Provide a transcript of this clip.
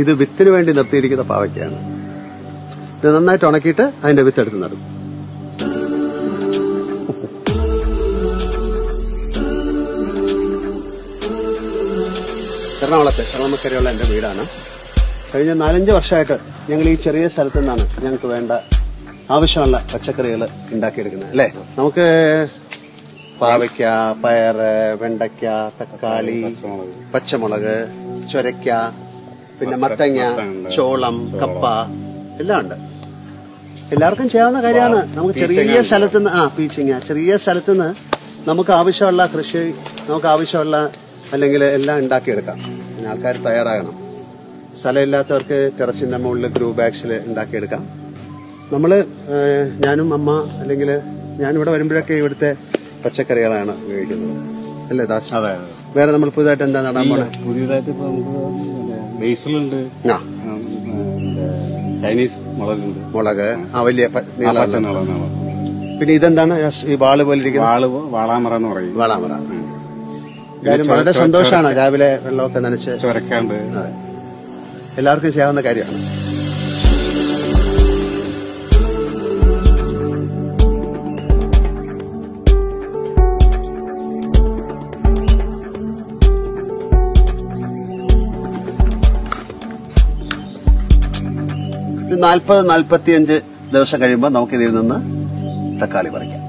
ഇത് വിത്തിന് വേണ്ടി നിർത്തിയിരിക്കുന്ന പാവയ്ക്കാണ് ഇത് നന്നായിട്ട് ഉണക്കിയിട്ട് അതിന്റെ വിത്ത് എടുത്ത് നടും എറണാകുളത്ത് എറണാകുളക്കരയുള്ള എന്റെ വീടാണ് കഴിഞ്ഞ നാലഞ്ച് വർഷമായിട്ട് ഞങ്ങൾ ഈ ചെറിയ സ്ഥലത്തു നിന്നാണ് ഞങ്ങൾക്ക് വേണ്ട ആവശ്യമുള്ള പച്ചക്കറികൾ ഉണ്ടാക്കിയെടുക്കുന്നത് അല്ലേ നമുക്ക് പാവയ്ക്ക പയറ് വെണ്ടയ്ക്ക തക്കാളി പച്ചമുളക് ചൊരയ്ക്ക പിന്നെ മത്തങ്ങ ചോളം കപ്പ എല്ലാം ഉണ്ട് എല്ലാവർക്കും ചെയ്യാവുന്ന കാര്യമാണ് നമുക്ക് ചെറിയ സ്ഥലത്ത് നിന്ന് ആ പീച്ചിങ്ങ ചെറിയ സ്ഥലത്ത് നിന്ന് നമുക്ക് ആവശ്യമുള്ള കൃഷി നമുക്ക് ആവശ്യമുള്ള അല്ലെങ്കിൽ എല്ലാം ഉണ്ടാക്കിയെടുക്കാം പിന്നെ ആൾക്കാർ തയ്യാറാകണം സ്ഥലമില്ലാത്തവർക്ക് ടെറസിന്റെ മുകളിൽ ഗ്രൂ ബാഗ്സിൽ ഉണ്ടാക്കിയെടുക്കാം നമ്മള് ഏഹ്, ഞാനും അമ്മ അല്ലെങ്കിൽ ഞാനിവിടെ വരുമ്പോഴൊക്കെ ഇവിടുത്തെ പച്ചക്കറികളാണ് ഉപയോഗിക്കുന്നത് അല്ലേ ദാസ് അതെ വേറെ നമ്മൾ പുതുതായിട്ട് എന്താ നടാൻ പോണേ പുതിയതായിട്ട് ഇപ്പൊ നമുക്ക് ബേസിലുണ്ട് ആ ചൈനീസ് മുളകുണ്ട് മുളക് ആ വലിയ പ- ആ നീളമുള്ള. പച്ചമുളക് നീളം. പിന്നെ ഇതെന്താണ് ഈ വാള് പോലെ ഇരിക്കുന്ന വാള് വാളാമറ എന്ന് പറയും വാളാമറ ഉം. കാര്യം വളരെ സന്തോഷമാണ് രാവിലെ വെള്ളമൊക്കെ നനച്ച് ചൊരക്കാണ്ട് അതെ. എല്ലാവർക്കും ചെയ്യാവുന്ന കാര്യമാണ് നാൽപ്പത് നാൽപ്പത്തിയഞ്ച് ദിവസം കഴിയുമ്പോൾ നമുക്ക് ഇതിൽ നിന്ന് തക്കാളി പറിക്കാം